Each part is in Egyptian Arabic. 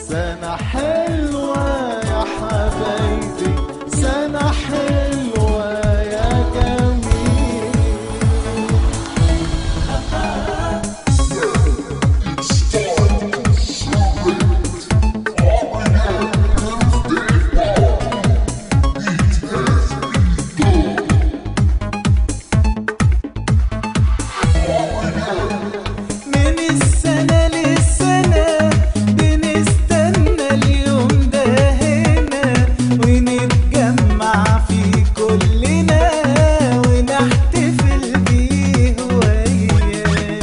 سنة حلوة يا حبايبي سنة حلوة يا جميل من السنة للسنة بنستنى اليوم ده هنا ونتجمع فيه كلنا ونحتفل بيه وياه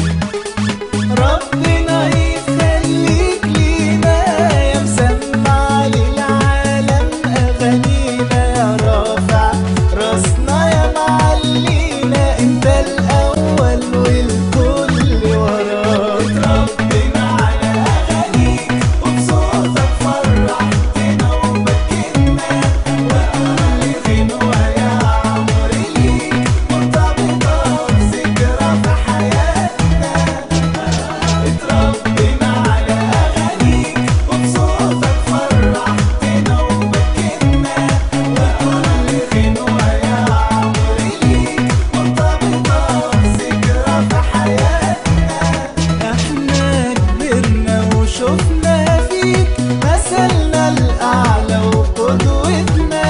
ربنا يخليك لينا يا مسمع للعالم أغانينا يا رافع راسنا يا معلينا انت الأول والكل وراك اتربينا على أغانيك وبصوتك فرحتنا وبكينا وكل غنوة يا عمر ليك مرتبطة بذكرى في حياتنا اتربينا على أغانيك وبصوتك فرحتنا وبكينا وكل غنوة يا عمر ليك مرتبطة بذكرى في حياتنا احنا كبرنا وشفنا فيك مثلنا الأعلى وقدوتنا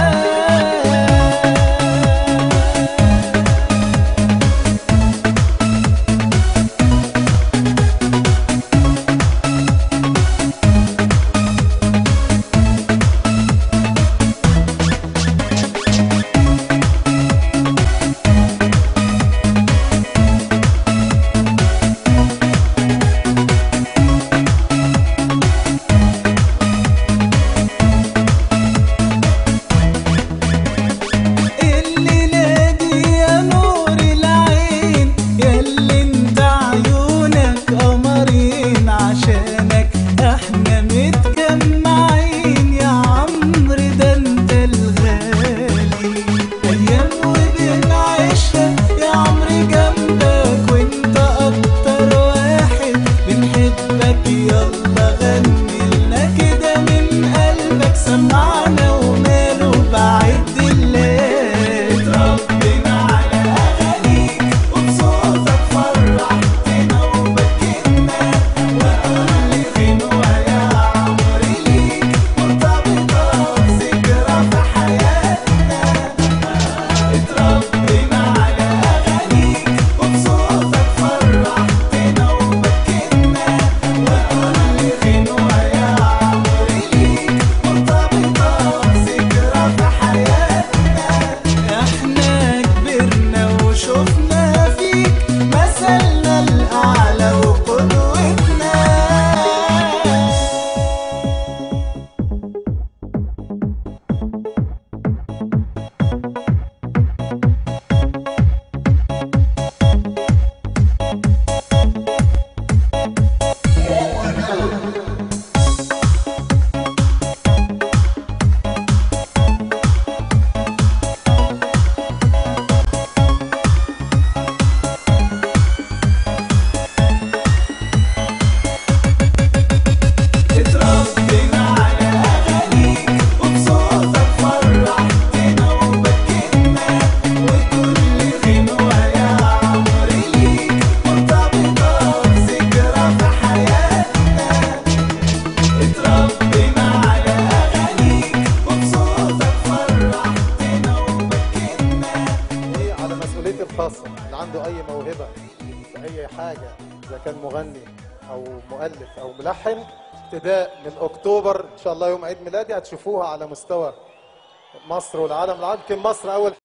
الليلة دي يا نور العين ياللي انت عيونك قمرين عشانك احنا متجمعين يا عمرو ده انت الغالي ايام وبنعيشها يا عمرو جنبك وانت اكتر واحد بنحبك يلا غني لنا كده من قلبك سمعنا وماله بعد الليل اتربينا على اغانيك وبصوتك فرحتنا وبكينا وكل غنوة يا عمر ليك مرتبطة بذكرى في حياتنا اتربينا على أغانيك وبصوتك فرحتنا وبكينا وكل غنوة يا عمر ليك مرتبطة بذكرى في حياتنا احنا كبرنا وشفنا فيك مثلنا الأعلى وقدوتنا اتربينا على أغانيك وبصوتك فرحتنا وبكينا وكل غنوة يا عمر ليك مرتبطة بذكرى في حياتنا اتربينا على أغانيك وبصوتك فرحتنا وبكينا دي على مسؤوليتي الخاصة اللي عنده أي موهبة في أي حاجة إذا كان مغني أو مؤلف أو ملحن ابتداء من أكتوبر إن شاء الله يوم عيد ميلادي هتشوفوها على مستوى مصر والعالم العربي يمكن مصر أول